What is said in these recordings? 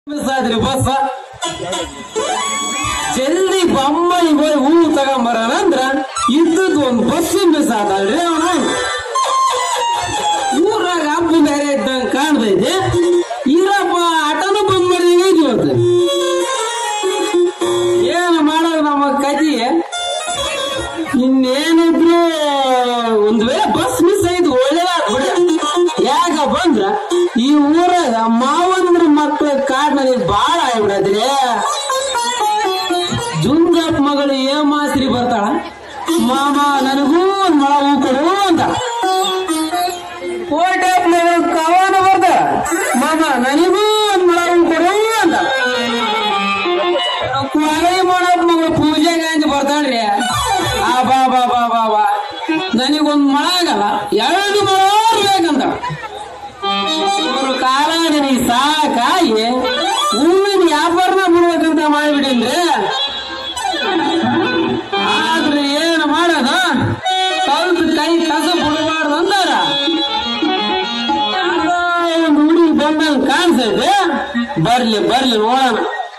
Miss ಆದ್ರಿ bus ಜಲ್ದಿ ಬೊಮ್ಮನಿಗೆ ಹೋಗಿ ಹೂವು ತಗೊಂಬರೋಣ ಅಂದ್ರ ಇದ್ದದ್ ಒಂದ್ ಬಸ್ ಮಿಸ್ ಆದಲ್ರಿ ಅವನ ಊರಾಗ ಹಬ್ಬ ಬೇರೆ ಇದ್ದಂಗ ಕಾಣ್ತೈತಿ ಇರಪ್ಪ ಆಟನು ಬಂದ್ ಮಾಡಿದಂಗೆ ಐತಿ ಇವತ್ತು ಏನು ಮಾಡೋದು ನಮ್ಮ ಕತಿ ಇನ್ನೇನಿದ್ರು ಒಂದ್ ವೇಳೆ ಬಸ್ ಮಿಸ್ ಆಯ್ತು ಒಳ್ಳೇದಾತ್ ಬಿಡ ಯಾಕಪ್ಪ ಅಂದ್ರ ಈ ಊರಾಗ ಮಾವಂದ್ರ ಮಕ್ಳ ಕಾಡ್ನಲ್ಲಿ ಬಾಳ ಆಗ್ಬಿಡದ್ರಿ ಜುಂಗಪ್ಪ ಮಗಳು ಏಮಾಸ್ರಿ ಬರ್ತಾಳ ಮಾಮ ನನಗೂ ಒಂದ್ ಮೊಳ ಹೂ ಕೊಡು ಅಂತ ಕೋಟೆಪ್ಪ ಮಗಳು ಕವನ ಬರ್ತಾಳ ಮಾಮ ನನಗೂ ಒಂದ್ ಮೊಳ ಹೂ ಕೊಡು ಅಂತ ಕೊಲೆ ಮಾಡಪ್ಪ ಮಗಳು ಪೂಜೆಗೆ ಅಂತ ಬರ್ತಾಳ್ರಿ ಆ ಬಾ ಬಾ ಬಾ ಬಾ ಬಾ ನನಗೊಂದ್ ಮಳ ಆಗಲ್ಲ ಎರಡು ಮಳ ಬೇಕಂತ ಇವ್ರ ಕಾಲ ನನಗೆ ಸಾಕಾಗಿ ಹೂವಿನ ವ್ಯಾಪಾರನ ಬಿಡ್ಬೇಕಂತ ಮಾಡಿಬಿಟ್ಟಿನ್ರಿ ಆದ್ರೆ ಏನು ಮಾಡೋದು ಕಲ್ತು ಕೈ ಕಸ ಬಿಡಬಾರ್ದು ಅಂತಾರ ಯಾರೋ ಒಂದು ಹುಡುಗಿ ಬಂದಂಗ ಕಾಣಿಸೈತೆ ಬರ್ಲಿ ಬರ್ಲಿ ನೋಡೋಣ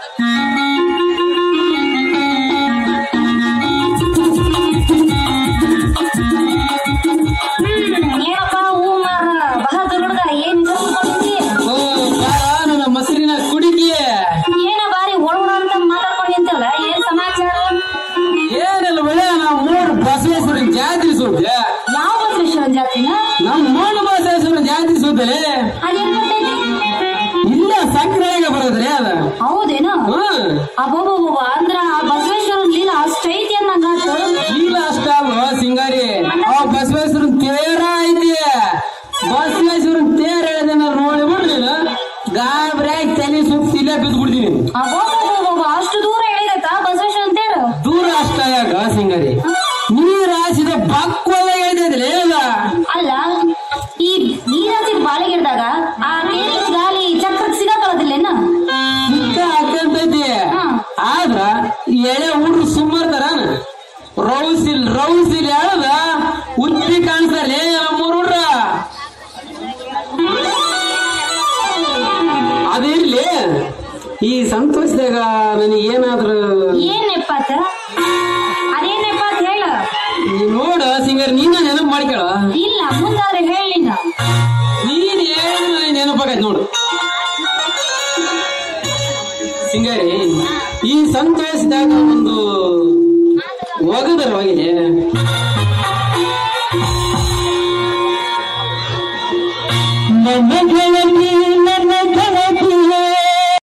ಏನಪ್ಪ ಹೂ ಮಾರ ಬಹದ್ದೂರ್ ಹುಡ್ಗ ಏನ್ ಬಂದಿ ಓ ಬಾರ ನನ್ನ ಮಸರಿನ ಕುಡಿಕಿ ಏನ ಬಾರಿ ಒಳಗ ಅಂತ ಮಾತಾಡ್ಕೊಂಡ್ ನಿಂತಲ್ಲ ಏನ್ ಸಮಾಚಾರ ಏನಿಲ್ಲ ಒಳ್ಳೆ ನಾವು ಮೂರು ಬಸವೇಶ್ವರನ ಜಾತ್ರೆ ಸುದ್ದೆ ಯಾವ ಬಸವೇಶ್ವರ ಜಾತ್ರಿನ ನಮ್ಮ ಮೂರು ಬಸವೇಶ್ವರನ ಜಾತ್ರೆ ಸುದ್ದೆ ಅದೇನ್ ಬರ್ತೈತಿ ಇಲ್ಲ ಸಕ್ಕರೆಯಾಗ ಬರೋದ್ರಿ ಅದ ಹೌದೇನು ಹ್ಮ್ ಅಬ್ಬಬ್ಬಬ್ಬ ಅಂದ್ರ ಆ ಬಸವೇಶ್ವರನ್ ಲೀಲಾ ಅಷ್ಟೈತಿ ಅನ್ನಂಗಾತು ಇಲ್ಲ ಅಷ್ಟ ಅಲ್ವ ಸಿಂಗಾರಿ ಅವ ಬಸವೇಶ್ವರನ್ ತೇರ ಐತಿ ಬಸವೇಶ್ವರನ್ ತೇರ ಹೇಳಿದ ನೋಡಿ ಬಿಡ್ಲಿಲ್ಲ ಗಾಬ್ರ್ಯಾಗಿ ತಲೆ ಸುತ್ತ ಇಲ್ಲೇ ಬಿದ್ದು ಬಿಡ್ತೀನಿ ಅಬ್ಬಬ್ಬಬ್ಬ ಅಷ್ಟು ದೂರ ಹೇಳಿದತ್ತ ಬಸವೇಶ್ವರನ್ ತೇರು ದೂರ ಅಷ್ಟ ಯಾಕ ಸಿಂಗಾರಿ ನೀರ್ ಹಾಸಿದ ಬಕ್ಕೋದ ಹೇಳ್ತಿದ್ರಿ ಅದ ಅಲ್ಲ ಈ ನೀರಾಸಿದ ಬಾಳಿಗಿಡ್ದಾಗ ಆ ತೇರಿನ ಗಾಲಿ ಚಕ್ರಕ್ ಸಿಗಾಕೊಳ್ಳೋದಿಲ್ಲೇನ ಸಿಕ್ಕ ಹಾಕಂತೈತಿ ಹಾ. ಆದ್ರ ಎಳೆ ಹುಡ್ರು ಸುಮ್ಮರ್ತಾರ ರೌಸಿಲ್ ರೌಸಿಲ್ ಹೇಳದ ಉತ್ತಿ ಕಾಣಿಸ್ತಾರೆ ಮೂರು ಹುಡ್ರ ಅದಿರ್ಲಿ ಈ ಸಂತೋಷದಾಗ ನನಗೆ ಏನಾದ್ರು ಏನ್ ನೆಪ್ಪಾತ ಅದೇನ್ ನೆಪ್ಪಾತ ಹೇಳ ನೀ ನೋಡ ಸಿಂಗರ್ ನೀನ ನೆನಪು ಮಾಡ್ಕೊಳ ಇಲ್ಲ ಮುಂದಾದ್ರೆ ಹೇಳಿಲ್ಲ ನೀನ್ ಏನು ನೆನಪಾಗೈತ್ ನೋಡು ಸಿಂಗರಿ ಈ ಸಂತೋಷದಾಗ ಒಂದು ಒಗದರವಾಗಿದೆ ನನಗೆ